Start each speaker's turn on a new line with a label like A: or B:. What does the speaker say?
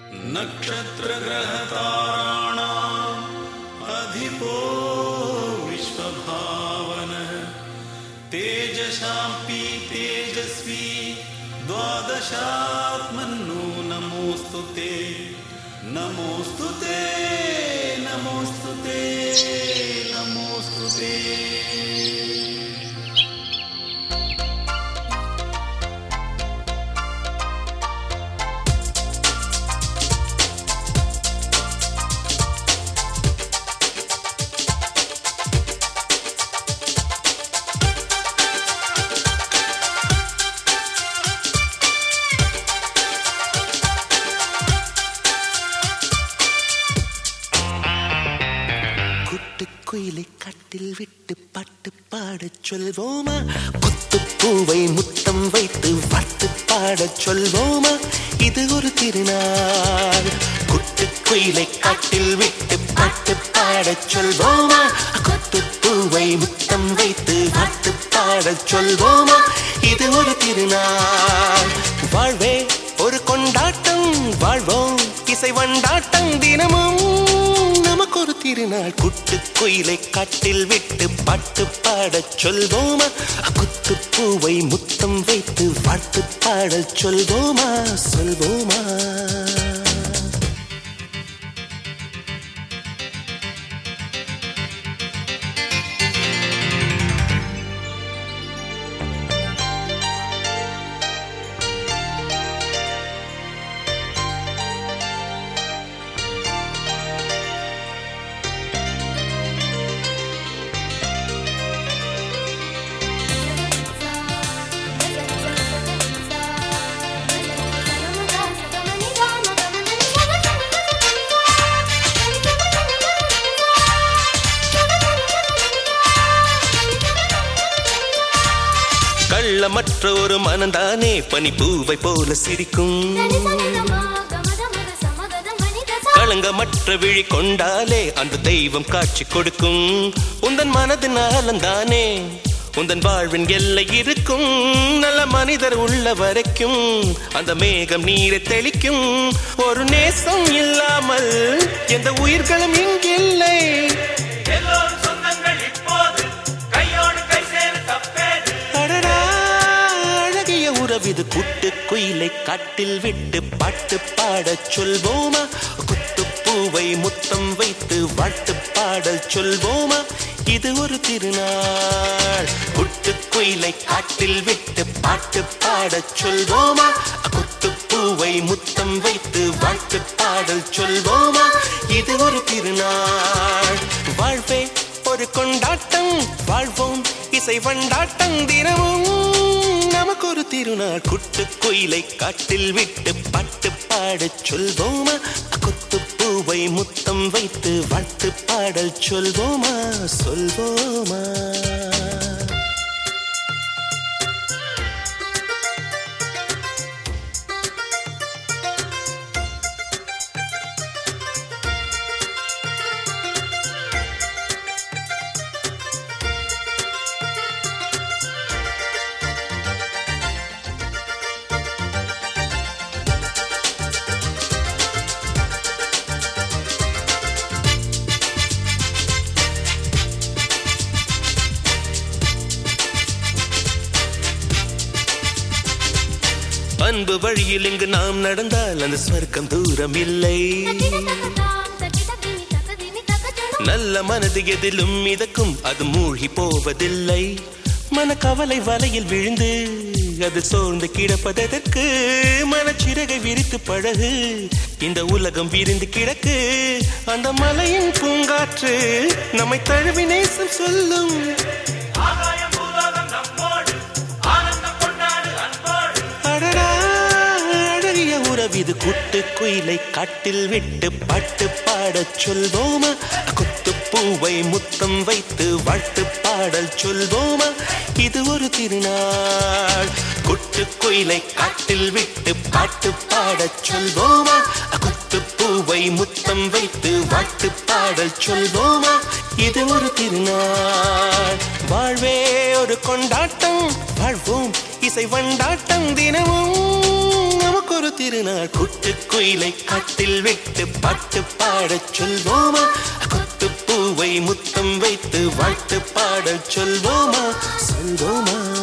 A: नक्षत्रग्रहताराणाम् अधिपो विश्वभावनः तेजशाम्पि तेजस्वी द्वादशात्मन्नो नमोऽस्तु ते नमोऽस्तु ते नमोऽस्तु ते नमोऽस्तु ते
B: குட்டுக்குயிலை கட்டில் விட்டு பாட்டு பாடச் சொல்வோமா குத்துப்பூவை முத்தம் வைத்து வாட்டு பாடச் சொல்வோமா இது ஒரு திருநாள் குட்டுக்குயிலை காட்டில் விட்டு பாட்டு பாடச் சொல்வோமா குத்துப்பூவை முத்தம் வைத்து வாட்டு பாடச் சொல்வோமா இது ஒரு திருநாள் வாழ்வே ஒரு கொண்டாட்டம் வாழ்வோம் இசை வண்டாட்டம் தினமும் நமக்கு ஒரு திருநாள் குட்டு குயிலை காட்டில் விட்டு பாட்டு பாடச் சொல்வோமா குத்து பூவை முத்தம் வைத்து வாழ்த்து பாடச் சொல்வோமா சொல்வோமா கள்ளமற்ற ஒரு மனந்தானே பனிப்பூவை போல சிரிக்கும் களங்கமற்ற விழி கொண்டாலே அந்த தெய்வம் காட்சி கொடுக்கும் உந்தன் மனதின் ஆலந்தானே உந்தன் வாழ்வின் எல்லை இருக்கும் நல்ல மனிதர் உள்ள வரைக்கும் அந்த மேகம் நீரை தெளிக்கும் ஒரு நேசம் இல்லாமல் எந்த உயிர்களும் இங்கில்லை
A: எல்லோரும் சொந்தங்கள் இப்போது கையோடு கை சேரு தப்பேது
B: அடடா, அழகிய உறவிது குட்டு குயிலை காட்டில் விட்டு பாட்டு பாடச் சொல்வோமா குத்து பூவை முத்தம் வைத்து வாழ்த்து பாடல் சொல்வோமா இது ஒரு திருநாள் குட்டு குயிலை காட்டில் விட்டு பாட்டு பாடச் சொல்வோமா குத்து பூவை முத்தம் வைத்து வாழ்த்து பாடல் சொல்வோமா இது ஒரு திருநாள் வாழ்வே ஒரு கொண்டாட்டம் வாழ்வோம் இசை வண்டாட்டம் தினமும் நமக்கு ஒரு திருநாள் குட்டு குயிலை காட்டில் விட்டு பாட்டு பாடச் சொல்வோமா குத்து பூவை முத்தம் வைத்து வாழ்த்து பாடல் சொல்வோமா சொல்வோமா அன்பு வழியில் இங்கு நாம் நடந்தால் அந்த ஸ்வர்க்கம் தூரம் இல்லை நல்ல மனது எதிலும் மிதக்கும் அது மூழ்கி போவதில்லை மனக்கவலை வலையில் விழுந்து அது சோர்ந்து கிடப்பதற்கு மனச்சிறகை விரித்து பழகு இந்த உலகம் விரிந்து கிடக்கு அந்த மலையின் பூங்காற்று நம்மை தழுவி நேசம் சொல்லும்
A: ஆகாயம் பூலோகம் நம்மோடு ஆனந்தம் கொண்டாடு அன்போடு
B: அடடா, அழகிய உறவிது குட்டு குயிலை காட்டில் விட்டு பாட்டு பாடச் சொல்வோமா குத்து பூவை முத்தம் வைத்து வாழ்த்து பாடல் சொல்வோமா இது ஒரு திருநாள் குட்டு குயிலை காட்டில் விட்டு பாட்டு பாடச் சொல்வோமா குத்து பூவை முத்தம் வைத்து வாழ்த்து பாடல் சொல்வோமா இது ஒரு திருநாள் வாழ்வே ஒரு கொண்டாட்டம் வாழ்வோம் இசை வண்டாட்டம் தினமும் நமக்கு ஒரு திருநாள் குட்டு குயிலை கட்டில் விட்டு பாட்டு பாடச் சொல்வோமா கொத்து பூவை முத்தம் வைத்து வாழ்த்து பாடச் சொல்வோமா சொல்வோமா